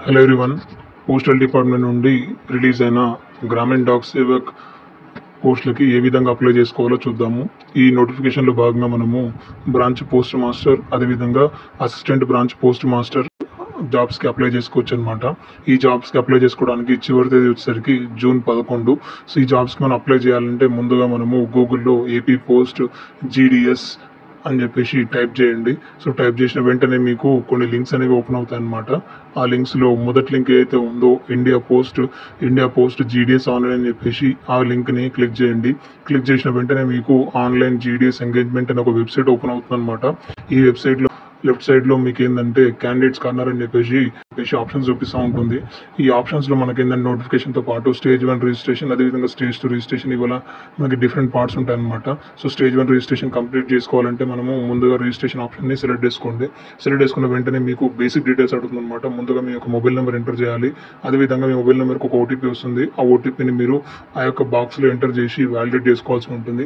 hello everyone postal department నుండి release అయిన గ్రామీణ డాక్ సేవక్ పోస్టులకి ఏ విధంగా అప్లై చేసుకోవాలో చూద్దాము ఈ నోటిఫికేషన్లో భాగంగా మనము బ్రాంచ్ పోస్ట్ మాస్టర్ అదేవిధంగా అసిస్టెంట్ బ్రాంచ్ పోస్ట్ మాస్టర్ జాబ్స్కి అప్లై చేసుకోవచ్చు అనమాట ఈ జాబ్స్కి అప్లై చేసుకోవడానికి చివరి తేదీ వచ్చేసరికి జూన్ పదకొండు సో ఈ జాబ్స్కి మనం అప్లై చేయాలంటే ముందుగా మనము గూగుల్లో ఏపీ పోస్ట్ జీడిఎస్ అని చెప్పేసి టైప్ చేయండి సో టైప్ చేసిన వెంటనే మీకు కొన్ని లింక్స్ అనేవి ఓపెన్ అవుతాయి అనమాట ఆ లింక్స్లో మొదటి లింక్ ఏదైతే ఉందో India post India post GDS online అని చెప్పేసి ఆ లింక్ని క్లిక్ చేయండి క్లిక్ చేసిన వెంటనే మీకు ఆన్లైన్ జీడిఎస్ ఎంగేజ్మెంట్ అనే ఒక వెబ్సైట్ ఓపెన్ అవుతుంది అనమాట ఈ వెబ్సైట్లో లెఫ్ట్ సైడ్లో మీకు ఏంటంటే క్యాండిడేట్స్ కార్నర్ అని చెప్పేసి చెప్పేసి ఆప్షన్స్ చూపిస్తూ ఉంటుంది ఈ ఆప్షన్స్లో మనకి ఏంటంటే నోటిఫికేషన్తో పాటు స్టేజ్ వన్ రిజిస్ట్రేషన్ అదేవిధంగా స్టేజ్ టూ రిజిస్ట్రేషన్ ఇవాళ మనకి డిఫరెంట్ పార్ట్స్ ఉంటాయి అనమాట so stage one registration complete చేసుకోవాలంటే మనము ముందుగా రిజిస్ట్రేషన్ ఆప్షన్ని సెలెక్ట్ చేసుకోండి సెలెక్ట్ చేసుకున్న వెంటనే మీకు బేసిక్ డీటెయిల్స్ అడుగుతుంది అనమాట ముందుగా మీ యొక్క మొబైల్ నెంబర్ ఎంటర్ చేయాలి అదేవిధంగా మీ మొబైల్ నెంబర్కి ఒక ఓటీపీ వస్తుంది ఆ ఓటీపీని మీరు ఆ యొక్క బాక్స్లో ఎంటర్ చేసి వ్యాలిడేట్ చేసుకోవాల్సి ఉంటుంది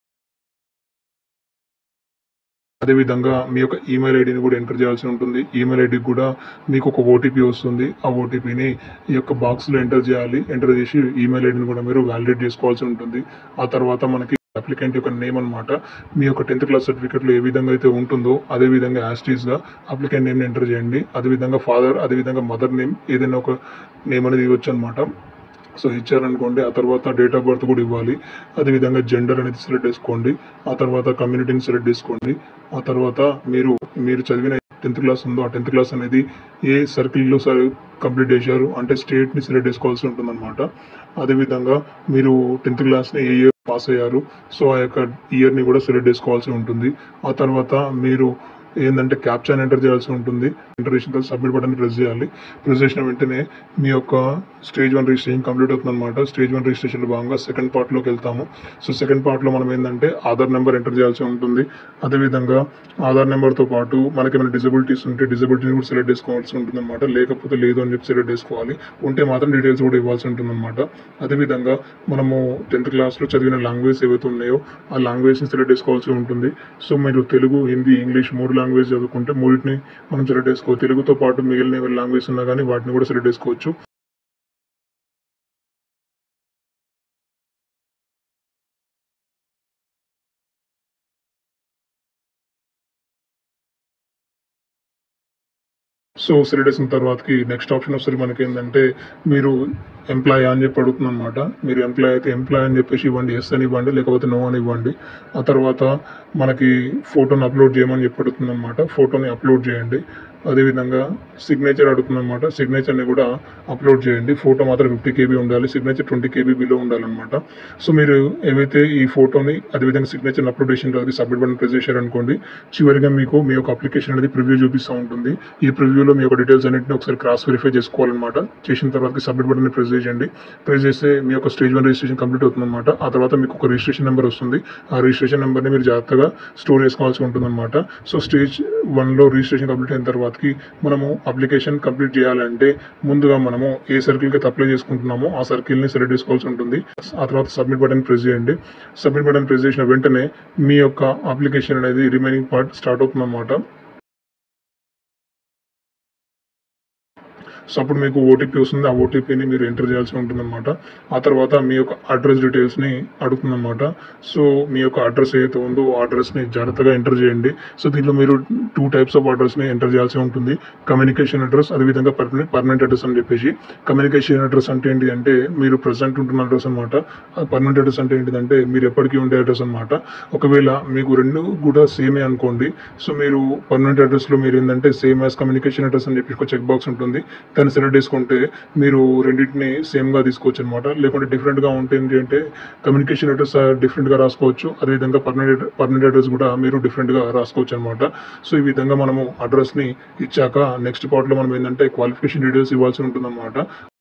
అదేవిధంగా మీ యొక్క ఈమెయిల్ ఐడిని కూడా ఎంటర్ చేయాల్సి ఉంటుంది ఈమెయిల్ ఐడికి కూడా మీకు ఒక ఓటీపీ వస్తుంది ఆ ఓటీపీని ఈ యొక్క బాక్స్లో ఎంటర్ చేయాలి ఎంటర్ చేసి ఈమెయిల్ ఐడిని కూడా మీరు వ్యాలిడేట్ చేసుకోవాల్సి ఉంటుంది ఆ తర్వాత మనకి అప్లికెంట్ యొక్క నేమ్ అనమాట మీ యొక్క టెన్త్ క్లాస్ సర్టిఫికేట్లో ఏ విధంగా అయితే ఉంటుందో అదే విధంగా యాస్టీస్గా అప్లికెంట్ నేమ్ని ఎంటర్ చేయండి అదేవిధంగా ఫాదర్ అదేవిధంగా మదర్ నేమ్ ఏదైనా ఒక నేమ్ అనేది ఇవ్వచ్చు అనమాట సో ఇచ్చారనుకోండి ఆ తర్వాత డేట్ ఆఫ్ బర్త్ కూడా ఇవ్వాలి అదేవిధంగా జెండర్ అనేది సెలెక్ట్ చేసుకోండి ఆ తర్వాత కమ్యూనిటీని సెలెక్ట్ చేసుకోండి ఆ తర్వాత మీరు మీరు చదివిన టెన్త్ క్లాస్ ఉందో ఆ టెన్త్ క్లాస్ అనేది ఏ సర్కిల్లో సర్ కంప్లీట్ చేశారు అంటే స్టేట్ని సెలెక్ట్ చేసుకోవాల్సి ఉంటుందన్నమాట అదేవిధంగా మీరు టెన్త్ క్లాస్ని ఏ ఇయర్ పాస్ అయ్యారు సో ఆ యొక్క ఇయర్ని కూడా సెలెక్ట్ చేసుకోవాల్సి ఉంటుంది ఆ తర్వాత మీరు ఏంటంటే క్యాప్చాన్ ఎంటర్ చేయాల్సి ఉంటుంది ఎంటర్ చేసిన తర్వాత సబ్మిట్ బటన్ ప్రెస్ చేయాలి ప్రెస్ చేసిన వెంటనే మీ యొక్క స్టేజ్ వన్ రిజిస్ట్రేషన్ కంప్లీట్ అవుతుంది అనమాట స్టేజ్ వన్ రిజిస్ట్రేషన్లో భాగంగా సెకండ్ పార్ట్లోకి వెళ్తాము సో సెకండ్ పార్ట్లో మనం ఏంటంటే ఆధార్ నెంబర్ ఎంటర్ చేయాల్సి ఉంటుంది అదేవిధంగా ఆధార్ నెంబర్తో పాటు మనకి ఏమైనా డిజబిలిటీస్ ఉంటే డిజబిలిటీని కూడా సెలెక్ట్ చేసుకోవాల్సి ఉంటుంది అనమాట లేకపోతే లేదు అని చెప్పి సెలెక్ట్ చేసుకోవాలి ఉంటే మాత్రం డీటెయిల్స్ కూడా ఇవ్వాల్సి ఉంటుంది అనమాట అదేవిధంగా మనము టెన్త్ క్లాస్లో చదివిన లాంగ్వేజ్ ఏవైతే ఉన్నాయో ఆ లాంగ్వేజ్ని సెలెక్ట్ చేసుకోవాల్సి ఉంటుంది సో మీరు తెలుగు హిందీ ఇంగ్లీష్ మూడు లాంగ్వేజ్ చదువుకుంటే మూడింటిని మనం సెలెక్ట్ చేసుకోవచ్చు తెలుగుతో పాటు మిగిలిన లాంగ్వేజ్ ఉన్నా కానీ వాటిని కూడా సెలెక్ట్ చేసుకోవచ్చు సో సెలెక్ట్ చేసిన తర్వాతకి నెక్స్ట్ ఆప్షన్ వస్తుంది మనకి ఏంటంటే మీరు ఎంప్లాయ్ అని చెప్పి అడుగుతుంది అనమాట మీరు ఎంప్లాయ్ అయితే ఎంప్లాయ్ అని చెప్పేసి ఇవ్వండి ఎస్ అని ఇవ్వండి లేకపోతే నో అని ఇవ్వండి ఆ తర్వాత మనకి ఫోటోని అప్లోడ్ చేయమని చెప్పి అడుగుతుంది అనమాట ఫోటోని అప్లోడ్ చేయండి అదేవిధంగా సిగ్నేచర్ అడుగుతుంది అనమాట సిగ్నేచర్ని కూడా అప్లోడ్ చేయండి ఫోటో మాత్రం ఫిఫ్టీ కేబీ ఉండాలి సిగ్నేచర్ ట్వంటీ కేబీ బిలో ఉండాలన్నమాట సో మీరు ఏవైతే ఈ ఫోటోని అదేవిధంగా సిగ్నేచర్ని అప్లోడ్ చేసిన తర్వాత సబ్మిట్ బటన్ ప్రెస్ చేశారనుకోండి చివరిగా మీకు మీ యొక్క అప్లికేషన్ అనేది ప్రివ్యూ చూపిస్తూ ఉంటుంది ఈ ప్రివ్యూలో మీ యొక్క డీటెయిల్స్ అన్నింటిని ఒకసారి క్రాస్ వెరిఫై చేసుకోవాలన్నమాట చేసిన తర్వాత సబ్మిట్ బటన్ ప్రెస్ చేయండి ప్రెస్ చేస్తే మీ యొక్క స్టేజ్ వన్ రిజిస్ట్రేషన్ కంప్లీట్ అవుతుందన్నమాట ఆ తర్వాత మీకు ఒక రిజిస్ట్రేషన్ నెంబర్ వస్తుంది ఆ రిజిస్ట్రేషన్ నెంబర్ని మీరు జాగ్రత్తగా స్టోర్ చేసుకోవాల్సి ఉంటుందన్నమాట సో స్టేజ్ వన్లో రిజిస్ట్రేషన్ కంప్లీట్ అయిన తర్వాతకి మనము అప్లికేషన్ కంప్లీట్ చేయాలంటే ముందుగా మనము ఏ సర్కిల్కి అయితే అప్లై చేసుకుంటున్నామో ఆ సర్కిల్ని సెలెక్ట్ చేసుకోవాల్సి ఉంటుంది ఆ తర్వాత సబ్మిట్ బటన్ ప్రెస్ చేయండి సబ్మిట్ బటన్ ప్రెస్ చేసిన వెంటనే మీ యొక్క అప్లికేషన్ అనేది రిమైనింగ్ పార్ట్ స్టార్ట్ అవుతుందన్నమాట సో అప్పుడు మీకు ఓటీపీ వస్తుంది ఆ ఓటీపీని మీరు ఎంటర్ చేయాల్సి ఉంటుందన్నమాట ఆ తర్వాత మీ యొక్క అడ్రస్ డీటెయిల్స్ని అడుగుతుందన్నమాట సో మీ యొక్క అడ్రస్ ఏదైతే ఉందో ఆ అడ్రస్ని జాగ్రత్తగా ఎంటర్ చేయండి సో దీంట్లో మీరు టూ టైప్స్ ఆఫ్ అడ్రస్ని ఎంటర్ చేయాల్సి ఉంటుంది కమ్యూనికేషన్ అడ్రస్ అదేవిధంగా పర్మనెంట్ పర్మనెంట్ అడ్రస్ అని చెప్పేసి కమ్యూనికేషన్ అడ్రస్ అంటే ఏంటి అంటే మీరు ప్రజెంట్ ఉంటున్న అడ్రస్ అనమాట పర్మనెంట్ అడ్రస్ అంటే ఏంటిదంటే మీరు ఎప్పటికీ ఉండే అడ్రస్ అనమాట ఒకవేళ మీకు రెండు కూడా సేమే అనుకోండి సో మీరు పర్మనెంట్ అడ్రస్లో మీరు ఏంటంటే సేమ్ యాజ్ కమ్యూనికేషన్ అడ్రస్ అని చెప్పి ఒక చెక్ బాక్స్ ఉంటుంది దాన్ని సెలెక్ట్ చేసుకుంటే మీరు రెండింటిని సేమ్గా తీసుకోవచ్చు అనమాట లేకుంటే డిఫరెంట్గా ఉంటే ఏంటి అంటే కమ్యూనికేషన్ అడ్రస్ డిఫరెంట్గా రాసుకోవచ్చు అదేవిధంగా పర్మనెంట్ పర్మనెంట్ అడ్రస్ కూడా మీరు డిఫరెంట్గా రాసుకోవచ్చు అనమాట సో ఈ విధంగా మనము అడ్రస్ని ఇచ్చాక నెక్స్ట్ పార్ట్లో మనం ఏంటంటే క్వాలిఫికేషన్ డీటెయిల్స్ ఇవ్వాల్సి ఉంటుందన్నమాట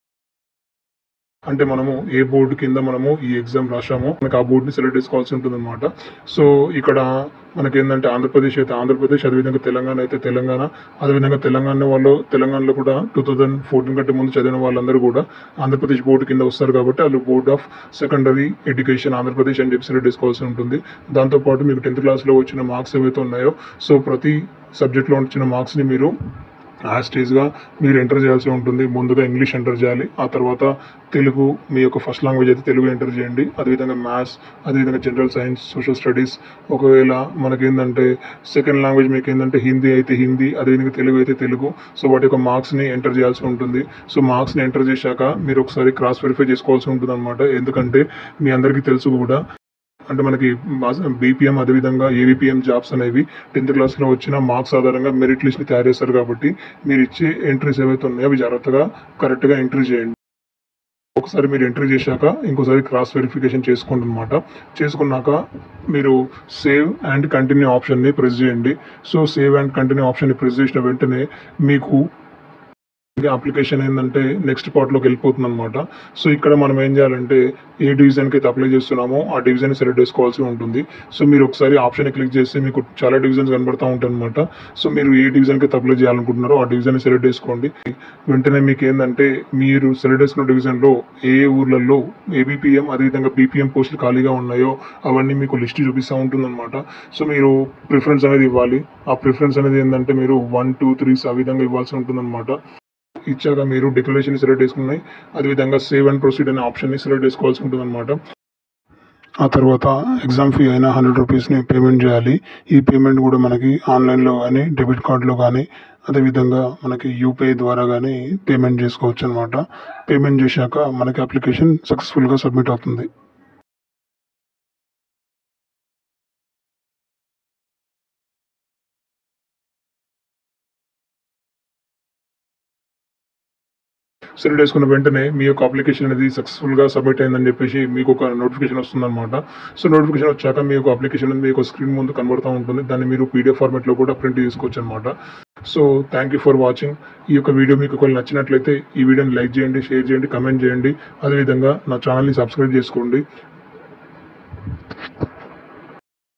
అంటే మనము ఏ బోర్డు కింద మనము ఈ ఎగ్జామ్ రాసామో మనకి ఆ బోర్డుని సెలెక్ట్ చేసుకోవాల్సి ఉంటుందన్నమాట సో ఇక్కడ మనకి ఏంటంటే ఆంధ్రప్రదేశ్ అయితే ఆంధ్రప్రదేశ్ అదేవిధంగా తెలంగాణ అయితే తెలంగాణ అదేవిధంగా తెలంగాణ వాళ్ళు తెలంగాణలో కూడా టూ థౌజండ్ ఫోర్టీన్ కంటే ముందు చదివిన వాళ్ళందరూ కూడా ఆంధ్రప్రదేశ్ బోర్డు కింద వస్తారు కాబట్టి వాళ్ళు board of secondary education Andhra Pradesh అని చెప్పి సెలెక్ట్ చేసుకోవాల్సి ఉంటుంది దాంతోపాటు మీకు టెన్త్ క్లాస్లో వచ్చిన మార్క్స్ ఏవైతే ఉన్నాయో సో ప్రతి సబ్జెక్ట్లో వచ్చిన మార్క్స్ని మీరు యాస్టీస్గా మీరు ఎంటర్ చేయాల్సి ఉంటుంది ముందుగా ఇంగ్లీష్ ఎంటర్ చేయాలి ఆ తర్వాత తెలుగు మీ యొక్క ఫస్ట్ లాంగ్వేజ్ అయితే తెలుగు ఎంటర్ చేయండి అదేవిధంగా మ్యాథ్స్ అదేవిధంగా జనరల్ సైన్స్ సోషల్ స్టడీస్ ఒకవేళ మనకేందంటే సెకండ్ లాంగ్వేజ్ మీకు ఏంటంటే హిందీ అయితే హిందీ అదేవిధంగా తెలుగు అయితే తెలుగు సో వాటి యొక్క మార్క్స్ని ఎంటర్ చేయాల్సి ఉంటుంది సో మార్క్స్ని ఎంటర్ చేశాక మీరు ఒకసారి క్రాస్ వెరిఫై చేసుకోవాల్సి ఉంటుంది అనమాట ఎందుకంటే మీ అందరికీ తెలుసు కూడా అంటే మనకి బీపీఎం అదేవిధంగా ఏవిపిఎం జాబ్స్ అనేవి టెన్త్ క్లాస్లో వచ్చిన మార్క్స్ ఆధారంగా మెరిట్ లిస్ట్ని తయారు చేస్తారు కాబట్టి మీరు ఇచ్చే ఎంట్రీస్ ఏవైతే ఉన్నాయో అవి జాగ్రత్తగా కరెక్ట్గా ఎంట్రీ చేయండి ఒకసారి మీరు ఎంట్రీ చేశాక ఇంకోసారి క్రాస్ వెరిఫికేషన్ చేసుకోండి అనమాట చేసుకున్నాక మీరు సేవ్ అండ్ కంటిన్యూ ఆప్షన్ని ప్రెస్ చేయండి సో సేవ్ అండ్ కంటిన్యూ ఆప్షన్ని ప్రెస్ చేసిన వెంటనే మీకు అప్లికేషన్ ఏంటంటే నెక్స్ట్ పార్ట్లోకి వెళ్ళిపోతుంది అనమాట సో ఇక్కడ మనం ఏం చేయాలంటే ఏ డివిజన్కి అయితే అప్లై చేస్తున్నామో ఆ డివిజన్ సెలెక్ట్ చేసుకోవాల్సి ఉంటుంది సో మీరు ఒకసారి ఆప్షన్ క్లిక్ చేస్తే మీకు చాలా డివిజన్స్ కనబడతా ఉంటాయి అనమాట సో మీరు ఏ డివిజన్కి అయితే అప్లై చేయాలనుకుంటున్నారో ఆ డివిజన్ సెలెక్ట్ చేసుకోండి వెంటనే మీకు ఏంటంటే మీరు సెలెక్ట్ చేసుకున్న డివిజన్లో ఏ ఏ ఊర్లలో ఏబిపిఎం అదేవిధంగా బీపీఎం పోస్టులు ఖాళీగా ఉన్నాయో అవన్నీ మీకు లిస్ట్ చూపిస్తూ ఉంటుందన్నమాట సో మీరు ప్రిఫరెన్స్ అనేది ఇవ్వాలి ఆ ప్రిఫరెన్స్ అనేది ఏంటంటే మీరు వన్ టూ త్రీస్ ఆ విధంగా ఇవ్వాల్సి ఉంటుందన్నమాట ఇచ్చాక మీరు డిక్లరేషన్ సెలెక్ట్ చేసుకున్నాయి అదేవిధంగా సేవ్ అండ్ ప్రొసీడ్ అనే ఆప్షన్ని సెలెక్ట్ చేసుకోవాల్సి ఉంటుంది అనమాట ఆ తర్వాత ఎగ్జామ్ ఫీ అయినా హండ్రెడ్ రూపీస్ని పేమెంట్ చేయాలి ఈ పేమెంట్ కూడా మనకి ఆన్లైన్లో కానీ డెబిట్ కార్డులో కానీ అదేవిధంగా మనకి యూపీఐ ద్వారా కానీ పేమెంట్ చేసుకోవచ్చు అనమాట పేమెంట్ చేశాక మనకి అప్లికేషన్ సక్సెస్ఫుల్గా సబ్మిట్ అవుతుంది సెలెక్ట్ చేసుకున్న వెంటనే మీ యొక్క అప్లికేషన్ అనేది సక్సెస్ఫుల్గా సబ్మిట్ అయిందని చెప్పేసి మీకు ఒక నోటిఫికేషన్ వస్తుందన్నమాట సో నోటిఫికేషన్ వచ్చాక మీ యొక్క అప్లికేషన్ అనేది మీకు స్క్రీన్ ముందు కనబడుతూ ఉంటుంది దాన్ని మీరు పీడిఎఫ్ ఫార్మాట్లో కూడా ప్రింట్ చేసుకోవచ్చు అనమాట so thank you for watching ఈ యొక్క వీడియో మీకు ఒకవేళ నచ్చినట్లయితే ఈ వీడియోని లైక్ చేయండి షేర్ చేయండి కమెంట్ చేయండి అదేవిధంగా నా ఛానల్ని సబ్స్క్రైబ్ చేసుకోండి